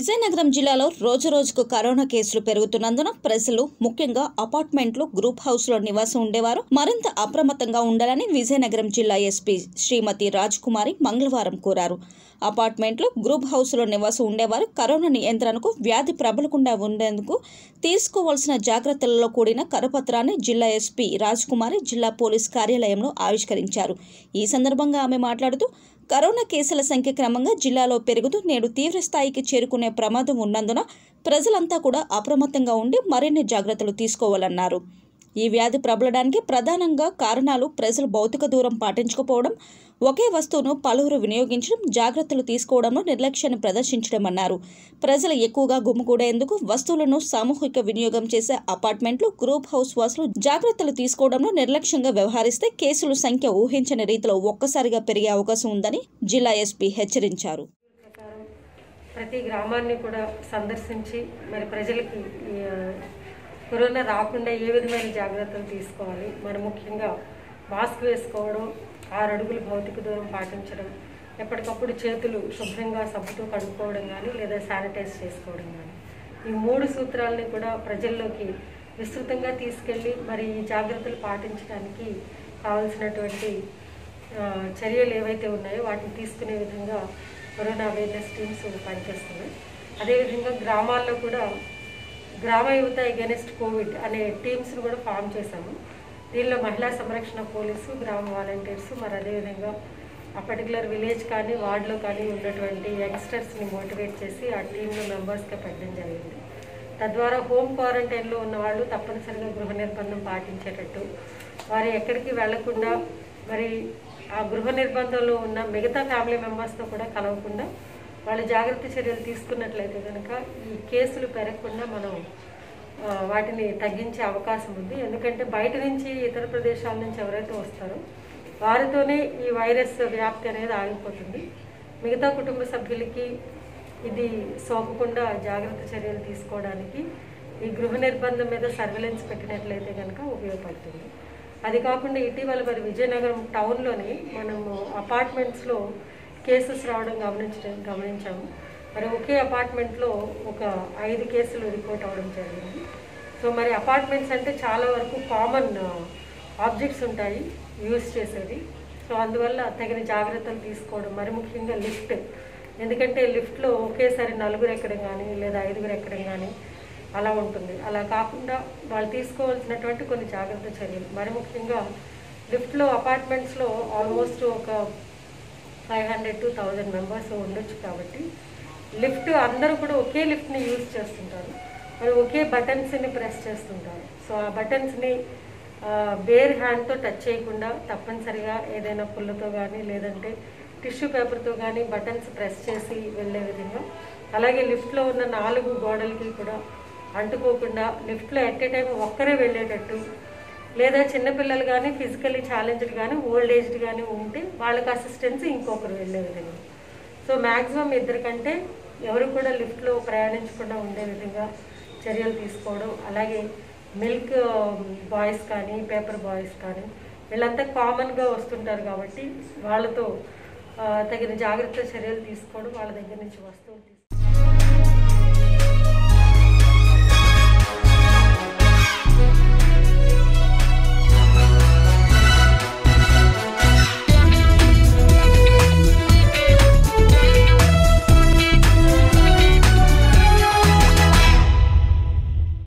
విజయనగరం జిల్లాలో రోజురోజుకు కరోనా కేసులు పెరుగుతున్నందున ప్రజలు ముఖ్యంగా అపార్ట్మెంట్లు గ్రూప్ హౌస్ లో నివాసం ఉండేవారు మరింత అప్రమత్తంగా ఉండాలని విజయనగరం జిల్లా ఎస్పీ శ్రీమతి రాజ్ కుమారి మంగళవారం కోరారు అపార్ట్మెంట్లు గ్రూప్ హౌస్ లో నివాసం ఉండేవారు కరోనా నియంత్రణకు వ్యాధి ప్రబలకుండా ఉండేందుకు తీసుకోవాల్సిన జాగ్రత్తలలో కూడిన కరపత్రాన్ని జిల్లా ఎస్పీ రాజ్ కుమారి జిల్లా పోలీస్ కార్యాలయంలో ఆవిష్కరించారు ఈ సందర్భంగా ఆమె మాట్లాడుతూ కరోనా కేసుల సంఖ్య క్రమంగా జిల్లాలో పెరుగుతూ నేడు తీవ్ర స్థాయికి చేరుకునే ప్రమాదం ఉన్నందున ప్రజలంతా కూడా అప్రమత్తంగా ఉండి మరిన్ని జాగ్రత్తలు తీసుకోవాలన్నారు ఈ వ్యాధి ప్రబలడానికి ప్రధానంగా కారణాలు ప్రజలు భౌతిక దూరం పాటించకపోవడం ఒకే వస్తువును పలువురు వినియోగించడం జాగ్రత్తలు తీసుకోవడంలో నిర్లక్ష్యాన్ని ప్రదర్శించడం అన్నారు ప్రజలు ఎక్కువగా గుమ్మికూడేందుకు వస్తువులను సామూహిక వినియోగం చేసే అపార్ట్మెంట్లు గ్రూప్ హౌస్ వాసులు జాగ్రత్తలు తీసుకోవడంలో నిర్లక్ష్యంగా వ్యవహరిస్తే కేసుల సంఖ్య ఊహించని రీతిలో ఒక్కసారిగా పెరిగే అవకాశం ఉందని జిల్లా ఎస్పీ హెచ్చరించారు ప్రకారం ప్రతి గ్రామాన్ని కూడా సందర్శించి మరి ప్రజలకి ఈ, ఆ, కరోనా రాకుండా ఏ విధమైన జాగ్రత్తలు తీసుకోవాలి మరి ముఖ్యంగా మాస్క్ వేసుకోవడం ఆరు అడుగులు భౌతిక దూరం పాటించడం ఎప్పటికప్పుడు చేతులు శుభ్రంగా సబ్బుతో కడుక్కోవడం కానీ లేదా శానిటైజ్ చేసుకోవడం కానీ ఈ మూడు సూత్రాలని కూడా ప్రజల్లోకి విస్తృతంగా తీసుకెళ్ళి మరి ఈ జాగ్రత్తలు పాటించడానికి కావాల్సినటువంటి ఆ, చర్యలు ఏవైతే ఉన్నాయో వాటిని తీసుకునే విధంగా కరోనా అవేర్నెస్ టీమ్స్ పనిచేస్తున్నాయి అదేవిధంగా గ్రామాల్లో కూడా గ్రామ యువత ఎగెనిస్ట్ కోవిడ్ అనే టీమ్స్ను కూడా ఫామ్ చేశాము దీనిలో మహిళా సంరక్షణ పోలీసు గ్రామ వాలంటీర్స్ మరి అదేవిధంగా ఆ పర్టికులర్ విలేజ్ కానీ వార్డులో కానీ ఉన్నటువంటి యంగ్స్టర్స్ని మోటివేట్ చేసి ఆ టీంలో మెంబర్స్గా పెట్టడం జరిగింది తద్వారా హోమ్ క్వారంటైన్లో ఉన్న వాళ్ళు తప్పనిసరిగా గృహ నిర్బంధం పాటించేటట్టు వారు ఎక్కడికి వెళ్లకుండా మరి ఆ గృహ నిర్బంధంలో ఉన్న మిగతా ఫ్యామిలీ మెంబర్స్తో కూడా కలవకుండా వాళ్ళు జాగ్రత్త చర్యలు తీసుకున్నట్లయితే కనుక ఈ కేసులు పెరగకుండా మనం ఆ, వాటిని తగ్గించే అవకాశం ఉంది ఎందుకంటే బయట నుంచి ఇతర ప్రదేశాల నుంచి ఎవరైతే వస్తారో వారితోనే ఈ వైరస్ వ్యాప్తి అనేది ఆగిపోతుంది మిగతా కుటుంబ సభ్యులకి ఇది సోకకుండా జాగ్రత్త చర్యలు తీసుకోవడానికి ఈ గృహ నిర్బంధం మీద సర్వేలెన్స్ పెట్టినట్లయితే కనుక ఉపయోగపడుతుంది అది కాకుండా ఇటీవల మరి విజయనగరం టౌన్లోని మనము అపార్ట్మెంట్స్లో కేసెస్ రావడం గమనించడం గమనించాము మరి ఒకే అపార్ట్మెంట్లో ఒక ఐదు కేసులు రిపోర్ట్ అవ్వడం జరిగింది సో మరి అపార్ట్మెంట్స్ అంటే చాలా వరకు కామన్ ఆబ్జెక్ట్స్ ఉంటాయి యూజ్ చేసేవి సో అందువల్ల తగిన జాగ్రత్తలు తీసుకోవడం మరి ముఖ్యంగా లిఫ్ట్ ఎందుకంటే లిఫ్ట్లో ఒకేసారి నలుగురు ఎక్కడం కానీ లేదా ఐదుగురు ఎక్కడం కానీ అలా ఉంటుంది అలా కాకుండా వాళ్ళు తీసుకోవాల్సినటువంటి కొన్ని జాగ్రత్త చర్యలు మరి ముఖ్యంగా లిఫ్ట్లో అపార్ట్మెంట్స్లో ఆల్మోస్ట్ ఒక five hundred to thousand members ఉండొచ్చు కాబట్టి లిఫ్ట్ అందరూ కూడా ఒకే లిఫ్ట్ని యూజ్ చేస్తుంటారు మరి ఒకే బటన్స్ని ప్రెస్ చేస్తుంటారు సో ఆ బటన్స్ని బేర్ హ్యాండ్తో టచ్ చేయకుండా తప్పనిసరిగా ఏదైనా పుల్లతో కానీ లేదంటే టిష్యూ పేపర్తో కానీ బటన్స్ ప్రెస్ చేసి వెళ్ళే విధంగా అలాగే లిఫ్ట్లో ఉన్న నాలుగు గోడలకి కూడా అంటుకోకుండా లిఫ్ట్లో ఎట్ ఏ టైం ఒక్కరే వెళ్ళేటట్టు లేదా చిన్నపిల్లలు కానీ ఫిజికల్లీ ఛాలెంజ్డ్ కానీ ఓల్డ్ ఏజ్డ్ కానీ ఉంటే వాళ్ళకి అసిస్టెన్స్ ఇంకొకరు వెళ్ళే విధంగా సో మ్యాక్సిమం ఇద్దరికంటే ఎవరు కూడా లిఫ్ట్లో ప్రయాణించకుండా ఉండే విధంగా చర్యలు తీసుకోవడం అలాగే మిల్క్ బాయ్స్ కానీ పేపర్ బాయ్స్ కానీ వీళ్ళంతా కామన్గా వస్తుంటారు కాబట్టి వాళ్ళతో ఆ, తగిన జాగ్రత్త చర్యలు తీసుకోవడం వాళ్ళ దగ్గర నుంచి వస్తువులు తీసుకోవడం